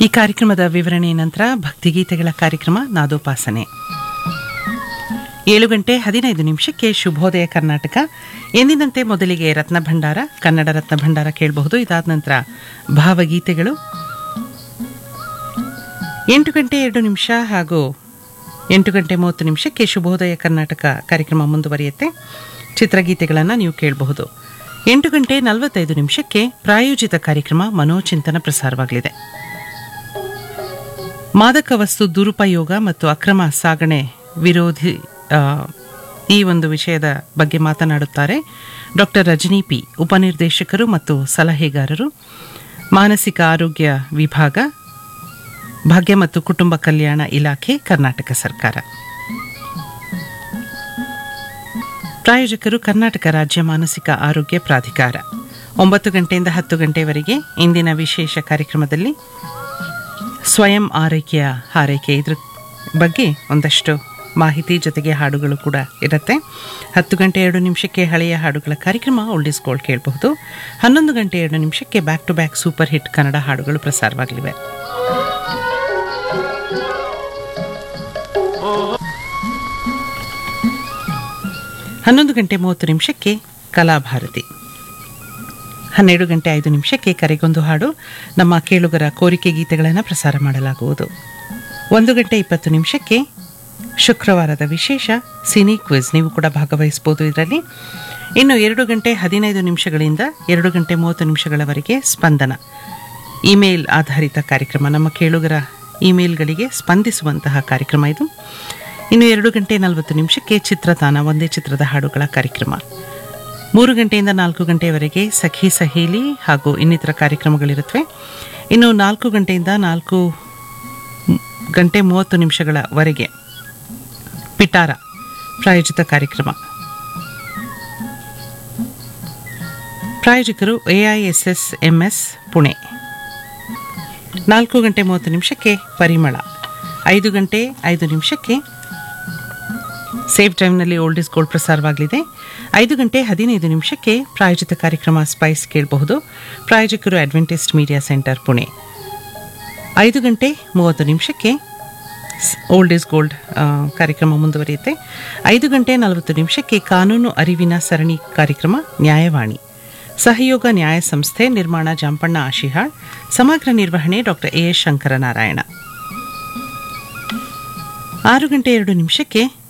ಈ ಕಾರ್ಯಕ್ರಮದ ವಿವರಣೆ ನಂತರ ಭಕ್ತಿಗೀತೆಗಳ ಕಾರ್ಯಕ್ರಮ ನಾದೋಪಾಸನೆ ಏಳು ಗಂಟೆ ಹದಿನೈದು ನಿಮಿಷಕ್ಕೆ ಶುಭೋದಯ ಕರ್ನಾಟಕ ಎಂದಿನಂತೆ ಮೊದಲಿಗೆ ರತ್ನ ಭಂಡಾರ ಕನ್ನಡ ರತ್ನ ಭಂಡಾರ ಕೇಳಬಹುದು ಇದಾದ ನಂತರ ಭಾವಗೀತೆಗಳು ಎಂಟು ಗಂಟೆ ಎರಡು ನಿಮಿಷ ಹಾಗೂ ಎಂಟು ಗಂಟೆ ಮೂವತ್ತು ನಿಮಿಷಕ್ಕೆ ಶುಭೋದಯ ಕರ್ನಾಟಕ ಕಾರ್ಯಕ್ರಮ ಮುಂದುವರಿಯುತ್ತೆ ಚಿತ್ರಗೀತೆಗಳನ್ನು ನೀವು ಕೇಳಬಹುದು ಎಂಟು ಗಂಟೆ ನಲವತ್ತೈದು ನಿಮಿಷಕ್ಕೆ ಪ್ರಾಯೋಜಿತ ಕಾರ್ಯಕ್ರಮ ಮನೋಚಿಂತನ ಪ್ರಸಾರವಾಗಲಿದೆ ಮಾದಕ ವಸ್ತು ದುರುಪಯೋಗ ಮತ್ತು ಅಕ್ರಮ ಸಾಗಣೆ ವಿರೋಧಿ ಆ, ಈ ಒಂದು ವಿಷಯದ ಬಗ್ಗೆ ಮಾತನಾಡುತ್ತಾರೆ ಡಾಕ್ಟರ್ ರಜನಿ ಪಿ ಉಪನಿರ್ದೇಶಕರು ಮತ್ತು ಸಲಹೆಗಾರರು ಮಾನಸಿಕ ಆರೋಗ್ಯ ವಿಭಾಗ ಭಾಗ್ಯ ಮತ್ತು ಕುಟುಂಬ ಕಲ್ಯಾಣ ಇಲಾಖೆ ಕರ್ನಾಟಕ ಸರ್ಕಾರ ಪ್ರಾಯೋಜಕರು ಕರ್ನಾಟಕ ರಾಜ್ಯ ಮಾನಸಿಕ ಆರೋಗ್ಯ ಪ್ರಾಧಿಕಾರ ಒಂಬತ್ತು ಗಂಟೆಯಿಂದ ಹತ್ತು ಗಂಟೆವರೆಗೆ ಇಂದಿನ ವಿಶೇಷ ಕಾರ್ಯಕ್ರಮದಲ್ಲಿ ಸ್ವಯಂ ಆರೈಕೆಯ ಹಾರೈಕೆ ಇದ್ರ ಬಗ್ಗೆ ಒಂದಷ್ಟು ಮಾಹಿತಿ ಜೊತೆಗೆ ಹಾಡುಗಳು ಕೂಡ ಇರುತ್ತೆ ಹತ್ತು ಗಂಟೆ ಎರಡು ನಿಮಿಷಕ್ಕೆ ಹಳೆಯ ಹಾಡುಗಳ ಕಾರ್ಯಕ್ರಮ ಓಲ್ಡ್ ಗೋಲ್ಡ್ ಕೇಳಬಹುದು ಹನ್ನೊಂದು ಗಂಟೆ ಎರಡು ನಿಮಿಷಕ್ಕೆ back to back super hit Kannada ಹಾಡುಗಳು ಪ್ರಸಾರವಾಗಲಿವೆ ಹನ್ನೊಂದು ಗಂಟೆ ಮೂವತ್ತು ನಿಮಿಷಕ್ಕೆ ಕಲಾಭಾರತಿ ಹನ್ನೆರಡು ಗಂಟೆ ಐದು ನಿಮಿಷಕ್ಕೆ ಕರೆಗೊಂದು ಹಾಡು ನಮ್ಮ ಕೇಳುಗರ ಕೋರಿಕೆ ಗೀತೆಗಳನ್ನು ಪ್ರಸಾರ ಮಾಡಲಾಗುವುದು ಒಂದು ಗಂಟೆ ಇಪ್ಪತ್ತು ನಿಮಿಷಕ್ಕೆ ಶುಕ್ರವಾರದ ವಿಶೇಷ ಸಿನಿ ಕ್ವಿಜ್ ನೀವು ಕೂಡ ಭಾಗವಹಿಸಬಹುದು ಇದರಲ್ಲಿ ಇನ್ನು ಎರಡು ಗಂಟೆ ಹದಿನೈದು ನಿಮಿಷಗಳಿಂದ ಎರಡು ಗಂಟೆ ಮೂವತ್ತು ನಿಮಿಷಗಳವರೆಗೆ ಸ್ಪಂದನ ಇಮೇಲ್ ಆಧಾರಿತ ಕಾರ್ಯಕ್ರಮ ನಮ್ಮ ಕೇಳುಗರ ಇಮೇಲ್ಗಳಿಗೆ ಸ್ಪಂದಿಸುವಂತಹ ಕಾರ್ಯಕ್ರಮ ಇದು ಇನ್ನು ಎರಡು ಗಂಟೆ ನಲವತ್ತು ನಿಮಿಷಕ್ಕೆ ಚಿತ್ರತಾನ ಒಂದೇ ಚಿತ್ರದ ಹಾಡುಗಳ ಕಾರ್ಯಕ್ರಮ ಮೂರು ಗಂಟೆಯಿಂದ ನಾಲ್ಕು ಗಂಟೆಯವರೆಗೆ ಸಖಿ ಸಹೇಲಿ ಹಾಗೂ ಇನ್ನಿತರ ಕಾರ್ಯಕ್ರಮಗಳಿರುತ್ತವೆ ಇನ್ನು ನಾಲ್ಕು ಗಂಟೆಯಿಂದ ನಾಲ್ಕು ಮ್- ಗಂಟೆ ಮೂವತ್ತು ನಿಮಿಷಗಳವರೆಗೆ ಪಿಟಾರ ಪ್ರಾಯೋಜಿತ ಕಾರ್ಯಕ್ರಮ ಪ್ರಾಯೋಜಕರು ಎಐಎಸ್ಎಸ್ ಎಂಎಸ್ ಪುಣೆ ನಾಲ್ಕು ಗಂಟೆ ಮೂವತ್ತು ನಿಮಿಷಕ್ಕೆ ಪರಿಮಳ ಐದು ಗಂಟೆ ಐದು ನಿಮಿಷಕ್ಕೆ ಸೇಫ್ ಟೈಮ್ನಲ್ಲಿ ಓಲ್ಡ್ ಇಸ್ ಗೋಲ್ಡ್ ಪ್ರಸಾರವಾಗಲಿದೆ ಐದು ಗಂಟೆ ಹದಿನೈದು ನಿಮಿಷಕ್ಕೆ ಪ್ರಾಯೋಜಿತ ಕಾರ್ಯಕ್ರಮ ಸ್ಪೈಸ್ ಕೇಳಬಹುದು ಪ್ರಾಯೋಜಕರು ಅಡ್ವೆಂಟಿಸ್ಟ್ ಮೀಡಿಯಾ ಸೆಂಟರ್ ಪುಣೆ ಐದು ಗಂಟೆ ಮೂವತ್ತು ನಿಮಿಷಕ್ಕೆ ಓಲ್ಡ್ ಇಸ್ ಗೋಲ್ಡ್ ಕಾರ್ಯಕ್ರಮ ಮುಂದುವರಿಯುತ್ತೆ ಐದು ಗಂಟೆ ನಲವತ್ತು ನಿಮಿಷಕ್ಕೆ ಕಾನೂನು ಅರಿವಿನ ಸರಣಿ ಕಾರ್ಯಕ್ರಮ ನ್ಯಾಯವಾಣಿ ಸಹಯೋಗ ನ್ಯಾಯ ಸಂಸ್ಥೆ ನಿರ್ಮಾಣ ಜಾಂಪಣ್ಣ ಆಶಿಹಾಳ್ ಸಮಗ್ರ ನಿರ್ವಹಣೆ ಡಾಕ್ಟರ್ ಎ ಎಸ್ ಶಂಕರನಾರಾಯಣ ಆರು ಗಂಟೆ ಎರಡು ನಿಮಿಷಕ್ಕೆ